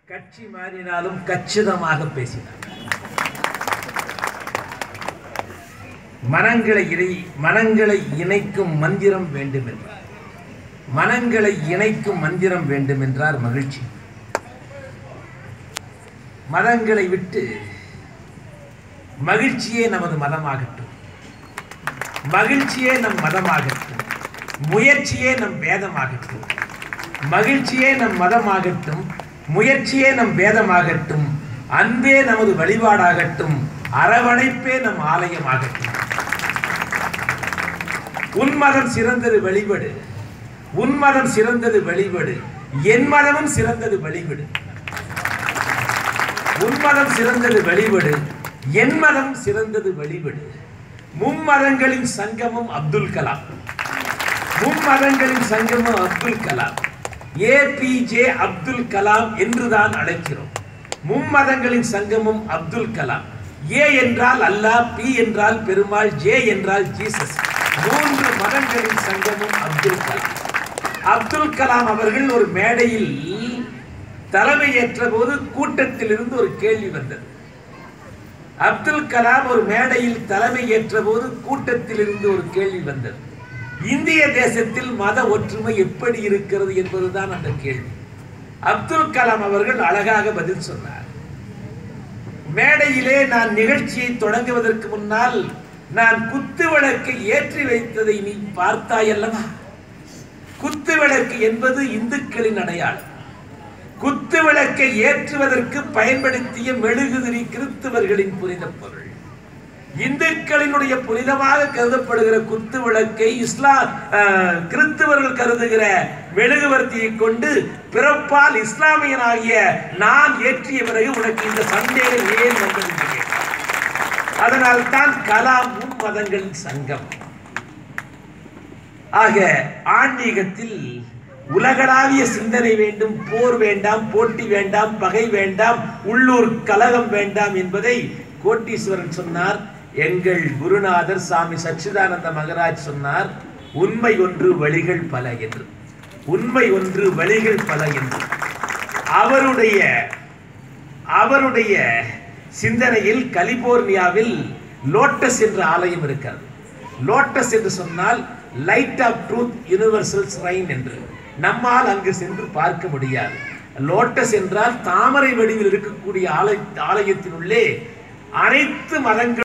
கட்சி மாறினாலும் கச்சிதமாக பேசினார் மனங்களை இணை மனங்களை இணைக்கும் மந்திரம் வேண்டும் என்றார் மனங்களை இணைக்கும் மந்திரம் வேண்டும் என்றார் மகிழ்ச்சி மதங்களை விட்டு மகிழ்ச்சியே நமது மதமாகட்டும் மகிழ்ச்சியே நம் மதமாகட்டும் முயற்சியே நம் வேதமாகட்டும் மகிழ்ச்சியே நம் மதமாகட்டும் முயற்சியே நம் வேதமாகட்டும் அன்பே நமது வழிபாடாகட்டும் அரவணைப்பே நம் ஆலயமாகட்டும் உன்மதம் சிறந்தது வழிபடு உன்மதம் சிறந்தது வழிபடு என் மதமும் சிறந்தது வழிபடு உன்மதம் சிறந்தது வழிபடு என் மதம் சிறந்தது வழிபடு மும்மதங்களின் சங்கமம் அப்துல் கலாம் மும்மதங்களின் சங்கமம் அப்துல் கலாம் ஏபிஜே அப்துல் கலாம் என்றுதான் அழைக்கிறோம் மும்மதங்களின் சங்கமம் அப்துல் கலாம் ஏ என்றால் அல்லாஹ் பி என்றால் பெருமாள் ஜே என்றால் ஜீசஸ் மூன்று மதங்களின் சங்கமம் அப்துல் கலாம் அப்துல் கலாம் அவர்கள் ஒரு மேடையில் தலைமையேற்ற போது கூட்டத்தில் இருந்து ஒரு கேள்வி வந்தது அப்துல் கலாம் ஒரு மேடையில் தலைமை ஏற்ற போது கூட்டத்தில் இருந்து ஒரு கேள்வி வந்தது இந்திய தேசத்தில் மத ஒற்றுமை எப்படி இருக்கிறது என்பதுதான் அந்த கேள்வி அப்துல் கலாம் அவர்கள் அழகாக பதில் சொன்னார் மேடையிலே நான் நிகழ்ச்சியை தொடங்குவதற்கு முன்னால் நான் குத்து விளக்கை ஏற்றி வைத்ததை நீ பார்த்தாய் அல்லவா குத்து விளக்கு என்பது இந்துக்களின் அடையாளம் குத்து விளக்கை ஏற்றுவதற்கு பயன்படுத்திய மெழுகுதிரி கிறிஸ்தவர்களின் புனித பொருள் இந்துக்களினுடைய புனிதமாக கருதப்படுகிற குத்து விளக்கை இஸ்லாம் அஹ், கிறிஸ்தவர்கள் கருதுகிற மெழுகுவர்த்தியை கொண்டு பிறப்பால் இஸ்லாமியனாகிய நான் ஏற்றிய பிறகு உனக்கு இந்த சந்தேகம் ஏன் வந்தது என்று கேட்டார். அதனால் தான் கலாம் மும்மதங்களின் சங்கம் ஆக ஆன்மீகத்தில் உலகளாவிய சிந்தனை வேண்டும் போர் வேண்டாம் போட்டி வேண்டாம் பகை வேண்டாம் உள்ளூர் கலகம் வேண்டாம் என்பதை கோட்டீஸ்வரன் சொன்னார் எங்கள் குருநாதர் சாமி சச்சிதானந்த மகராஜ் சொன்னார் உண்மை ஒன்று வழிகள் பல என்று உண்மை ஒன்று வழிகள் பல என்று அவருடைய அவருடைய சிந்தனையில் கலிபோர்னியாவில் லோட்டஸ் என்ற ஆலயம் இருக்கிறது லோட்டஸ் என்று சொன்னால் light of truth universal shrine என்று நம்மால் அங்கு சென்று பார்க்க முடியாது லோட்டஸ் என்றால் தாமரை வடிவில் இருக்கக்கூடிய ஆலய ஆலயத்தினுள்ளே அனைத்து மதங்கள்